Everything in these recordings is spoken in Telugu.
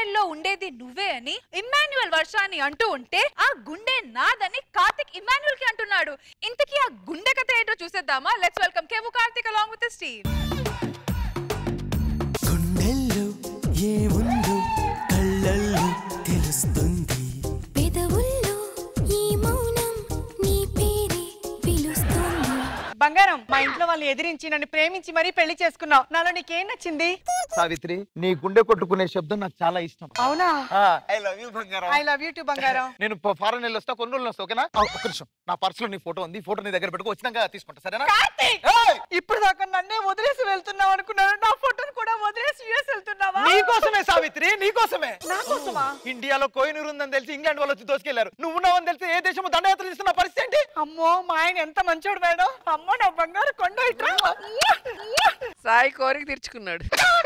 గుండెల్లో ఉండేది నువ్వే అని ఇమ్మాన్యువల్ వర్షాన్ని అంటూ ఉంటే ఆ గుండె నాదని కార్తిక్ ఇమ్మాన్యువల్ కి అంటున్నాడు ఇంతకీ ఆ గుండె కథ ఏంటో చూసేద్దామా లెట్స్ వెల్కమ్ కేవు కార్తిక్ అలాంగ్ విత్ స్టీవ్ గుండెల్లో ఏముందో కళ్ళల్లో తెలుస్తుంది పెదవుల్లో ఈ మౌనం నీ పేరే పిలుస్తుంది బంగారం మా ఇంట్లో వాళ్ళు ఎదిరించి నన్ను ప్రేమించి మరీ పెళ్లి చేసుకున్నావు నాలో నీకేం నచ్చింది సావిత్రి నీ గుండె కొట్టుకునే శబ్దం నాకు చాలా ఇష్టం అవునా ఐ లవ్ యూ బంగారం ఐ లవ్ యూ టు బంగారం నేను ఫారెన్ వెళ్ళి వస్తా కొన్ని రోజులు వస్తా ఓకేనా ఆ, ఒక్క నిమిషం నా పర్స్ లో నీ ఫోటో ఉంది ఫోటో నీ దగ్గర పెట్టుకో వచ్చినాక తీసుకుంటా సరేనా ఏయ్! ఇప్పుడు దాకా నన్నే వదిలేసి వెళ్తున్నావు అనుకున్నాను నా ఫోటోని కూడా వదిలేసి యూఎస్ వెళ్తున్నావా నీకోసమే సావిత్రి నీకోసమే నా కోసమా ఇండియాలో కోయినూరు ఉందని తెలిసి ఇంగ్లాండ్ వాళ్ళు వచ్చి దోసుకెళ్లారు నువ్వు ఉన్నావని తెలిసి ఏ దేశం దండయాత్ర చేస్తున్న పరిస్థితి ఏంటి అమ్మో మా ఆయన ఎంత మంచోడు మేడం అమ్మో నా బంగారు కొండ ఇట్రా సాయి కోరిక తీర్చుకున్నాడు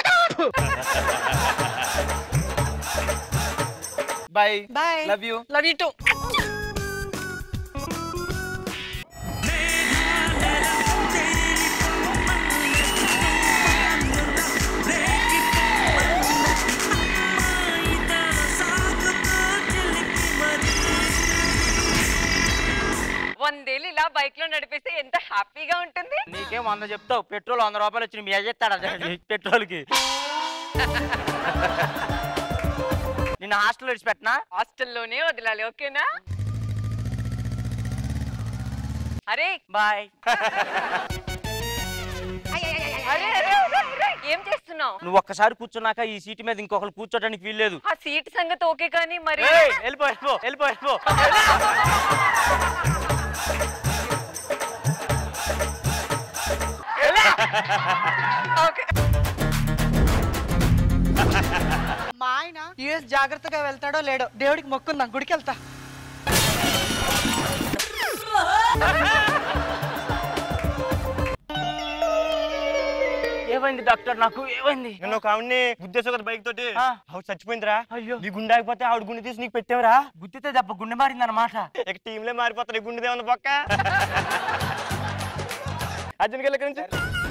bye bye love you love you too వందేళ్ళు ఇలా బైక్ లో నడిపిస్తే ఎంత హ్యాపీగా ఉంటుంది నీకేం వంద చెప్తావు పెట్రోల్ వంద రూపాయలు వచ్చి మీ అయ్యేస్తాడా పెట్రోల్ కి నిన్న హాస్టల్ విడిచిపెట్టినా హాస్టల్లోనే వదలాలి ఓకేనా అరే బాయ్ అరే అరే, అరే, అరే, ఏం చేస్తున్నావు నువ్వు ఒక్కసారి కూర్చున్నాక ఈ సీట్ మీద ఇంకొకరు కూర్చోడానికి వీల్లేదు ఆ సీట్ సంగతి ఓకే కానీ మరి ఏయ్, వెళ్ళిపో వెళ్ళిపో వెళ్ళిపో వెళ్ళిపో ఓకే మా ఆయన యుఎస్ జాగ్రత్తగా వెళ్తాడో లేడో దేవుడికి మొక్కుందాం గుడికి వెళ్తా ఏమైంది డాక్టర్ నాకు ఏమైంది నేను ఒక ఆవిడ్ని గుద్దేసా కదా బైక్ తోటి ఆ. ఆవిడ చచ్చిపోయిందిరా అయ్యో నీ గుండె ఆగిపోతే ఆవిడ గుండె తీసి నీకు పెట్టావురా గుద్దితే దెబ్బ గుండె మారింది అనమాట ఇక టీంలే మారిపోతారు గుండెదే ఉంది పక్క అర్జున్ గెల నుంచి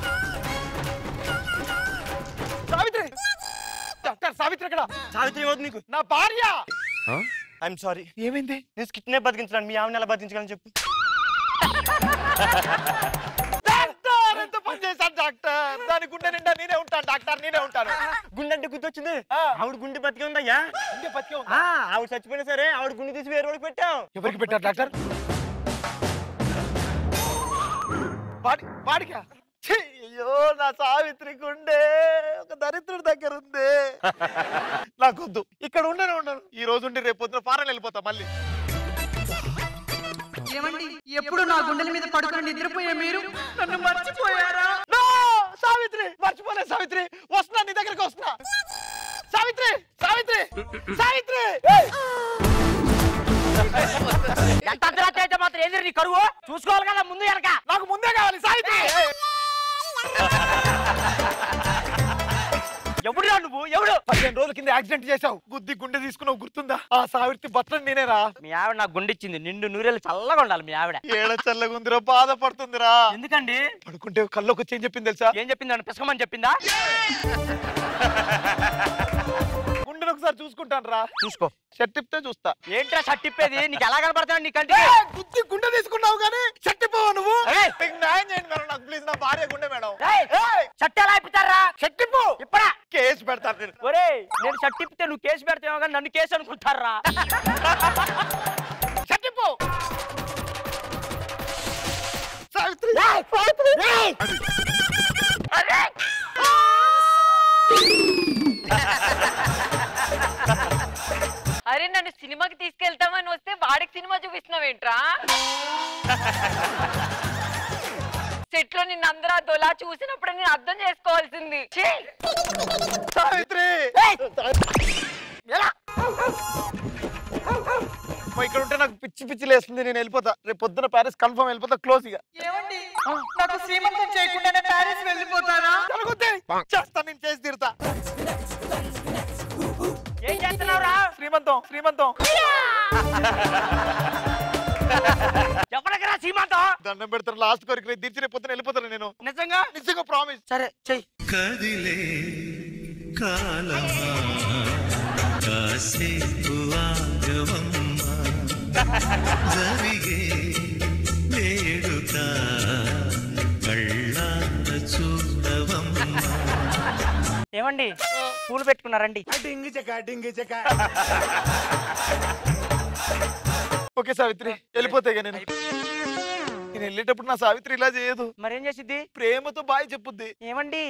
సావిత్రి డాక్టర్ సావిత్రి ఎక్కడ సావిత్రి ఏమవుతుంది నీకు నా భార్య ఐఎమ్ సారీ ఏమైంది నేను స్కిట్నే బతికించడానికి మీ ఆవిడ ఎలా బతికించగలని చెప్పు డాక్టర్ ఎంత పని చేశాను డాక్టర్ దాని గుండె నిండా నేనే ఉంటాను డాక్టర్ నేనే ఉంటాను గుండె అంటే గుర్తొచ్చింది ఆ. ఆవిడ గుండె బతికి ఉందయ్యా గుండె బతికే ఉంది. ఆ, ఆవిడ చచ్చిపోయినా సరే ఆవిడ గుండె తీసి వేరే వాళ్ళకి పెట్టాం ఎవరికి పెట్టారు డాక్టర్ బాడి బాడికా ఛీ, అయ్యో నా సావిత్రి గుండె ఒక దరిద్రుడి దగ్గర ఉంది నాకొద్దు ఇక్కడ ఉండనే ఉండను ఈ రోజు ఉండి రేపు పొద్దున ఫారెన్ వెళ్ళిపోతా మళ్ళీ ఏమండి ఎప్పుడు నా గుండెల మీద పడుకుని నిద్రపోయే మీరు నన్ను మర్చిపోయారా No! సావిత్రి మర్చిపోలే సావిత్రి వస్తున్నా నీ దగ్గరికి వస్తున్నా సావిత్రి సావిత్రి సావిత్రి ఏయ్! ఎంత అర్ధరాత్రి అయితే మాత్రం ఏంది నీ కరువు చూసుకోవాలి కదా ముందు వెనక నాకు ముందే కావాలి సావిత్రి ఎవడురా నువ్వు ఎవడు పదిహేను రోజుల కింద యాక్సిడెంట్ చేశావు గుద్ది గుండె తీసుకున్నావు గుర్తుందా ఆ సావిత్రి బట్టలు నేనేరా మీ ఆవిడ నాకు గుండిచ్చింది నిండు నూరేళ్ళు చల్లగా ఉండాలి మీ ఆవిడ ఏడ చల్లగుందిరా బాధపడుతుందిరా ఎందుకండి పడుకుంటే కల్లోకి వచ్చి ఏం చెప్పింది తెలుసా ఏం చెప్పింది నన్ను పిసకమని చెప్పిందా గుండెను ఒకసారి చూసుకుంటాను రా చూసుకో షర్ట్ ఇప్పితే చూస్తా ఏంట్రా షర్ట్ ఇప్పేది నీకు ఎలా కనపడతాడు నీ కంటికి ఏయ్, గుద్ది గుండె తీసుకున్నావు కానీ షర్ట్ ఇప్పవా నువ్వు ఏయ్! మీకు న్యాయం చేయండి మేడం నాకు ప్లీజ్ నా భార్య గుండె మేడం ఏయ్! ఏయ్, షర్ట్ ఎలా ఇప్పుతారా షర్ట్ ఇప్పు ఇప్పరా కేసు పెడతాను నేను ఒరే నేను షర్ట్ ఇప్పితే నువ్వు కేసు పెడతావు కానీ నన్ను కేసు అనుకుంటారా షర్ట్ ఇప్పు సావిత్రి అరే నన్ను సినిమాకి తీసుకెళ్తామని వస్తే వాడికి సినిమా చూపిస్తున్నావేంట్రా సెట్ లో నిన్ను అందరూ అదోలా చూసినప్పుడు నేను అర్థం చేసుకోవాల్సింది ఛీ! సావిత్రి ఎలా? అమ్మా, ఇక్కడ ఉంటే నాకు పిచ్చి పిచ్చి లేస్తుంది నేను వెళ్ళిపోతా రేపు పొద్దున ప్యారిస్ కన్ఫర్మ్ వెళ్ళిపోతా క్లోజ్ ఇక ఏమండి నాకు శ్రీమంతం చేయకుండానే ప్యారిస్ వెళ్ళిపోతారా జరుగుద్ది. చేస్తా నేను చేసి తీరుతా ఏం చేస్తున్నావురా శ్రీమంతం శ్రీమంతం ఎవరికరా సీమంతం దండం పెడతాను లాస్ట్ కోరిక రేపు తీర్చి రేపు పొద్దున వెళ్ళిపోతాను నేను నిజంగా నిజంగా ప్రామిస్ సరే చెయ్యి కదిలే కాలమా కాసేపు ఆగవమ్మా జరిగే వేడుక కళ్ళార చూడవమ్మా ఏమండి పూలు పెట్టుకున్నారండి డింగి చెక్క డింగి చెక్క ఓకే సావిత్రి వెళ్ళిపోతే నేను నేను వెళ్ళేటప్పుడు నా సావిత్రి ఇలా చేయదు మరేం చేసిద్ది ప్రేమతో బాయ్ చెప్పుద్ది ఏమండి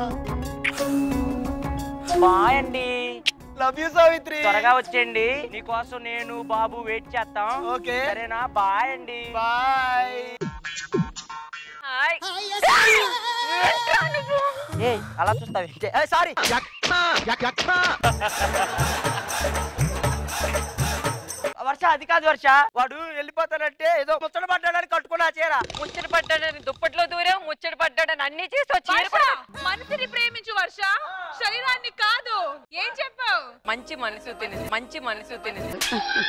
బాయ్ అండి లవ్ యూ సావిత్రి త్వరగా వచ్చేయండి నీకోసం నేను బాబు వెయిట్ చేస్తాం ఓకే సరేనా బాయ్ అండి బాయ్ హాయ్ ఏ అలా చూస్తావు సారీ వర్ష అది కాదు వర్ష వాడు వెళ్ళిపోతానంటే ఏదో ముచ్చట పడ్డాడని కట్టుకున్నా చీర ముచ్చట పడ్డాడని దుప్పట్లో దూరం ముచ్చట పడ్డాడని అన్ని చేసి వచ్చి చీర వర్ష కూడా మనసుని ప్రేమించు వర్ష శరీరాన్ని కాదు ఏం చెప్పావు మంచి మనసు తినేది మంచి మనసు తినేది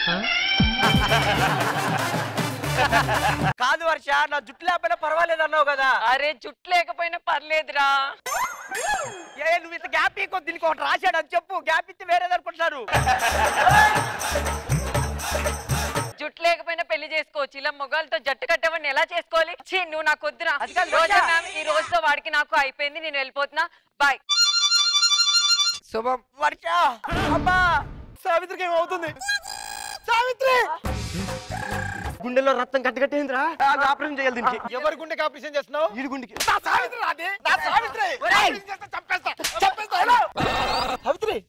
కాదు వర్ష నా జుట్టు లేకపోయినా పర్వాలేదు అన్నావు కదా అరే జుట్టు లేకపోయినా పర్లేదురా ఏ నువ్వు ఇంత గ్యాప్ ఇక్కో దీనికి ఒకటి రాశాడు అని చెప్పు గ్యాప్ ఇస్తే వేరేది అనుకుంటున్నారు జుట్టు లేకపోయినా పెళ్లి చేసుకోవచ్చు ఇలా మొగాలతో జట్టు కట్టేవాడిని ఎలా చేసుకోవాలి ఛీ నువ్వు నాకు వద్దురా అది కాదు, రోజా రోజా. మ్యామ్ ఈ రోజుతో వాడికి నాకు అయిపోయింది నేను వెళ్ళిపోతున్నా బాయ్ శుభం వర్ష అమ్మా సావిత్రికి ఏమవుతుంది సావిత్రి గుండెలో రక్తం కట్టగట్టేంద్రా ఆపరేషన్ చేయాలి దీనికి ఎవరి గుండెకి ఆపరేషన్ చేస్తున్నావు ఇది గుండెకి నా సావిత్రి రాదే నా సావిత్రి ఆపరేషన్ చేస్తే చంపేస్తా చంపేస్తా ఎలా? సావిత్రి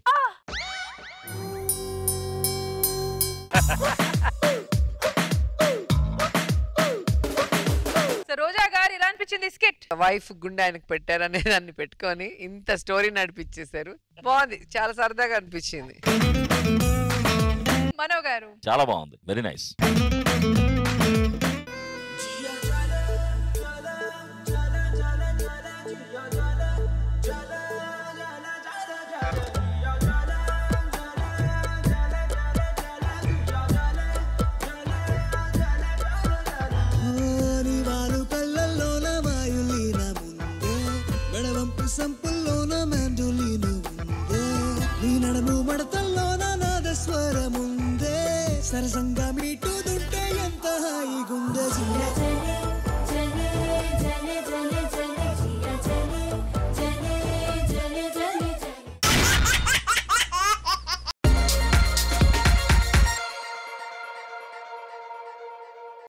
సో రోజా గారు ఇలా అనిపించింది స్కిట్ వైఫ్ గుండె ఆయనకు పెట్టారనే దాన్ని పెట్టుకొని ఇంత స్టోరీ నడిపించేశారు బాగుంది చాలా సరదాగా అనిపించింది మనో గారు చాలా బాగుంది వెరీ నైస్ వాలు కళ్ళల్లోన మాయులీన ముందే మెడవంపు సంపుల్లోన మెండులీన ఉందే నీ నడము మడతల్లోన నాదస్వరముందే సరసంగా మీ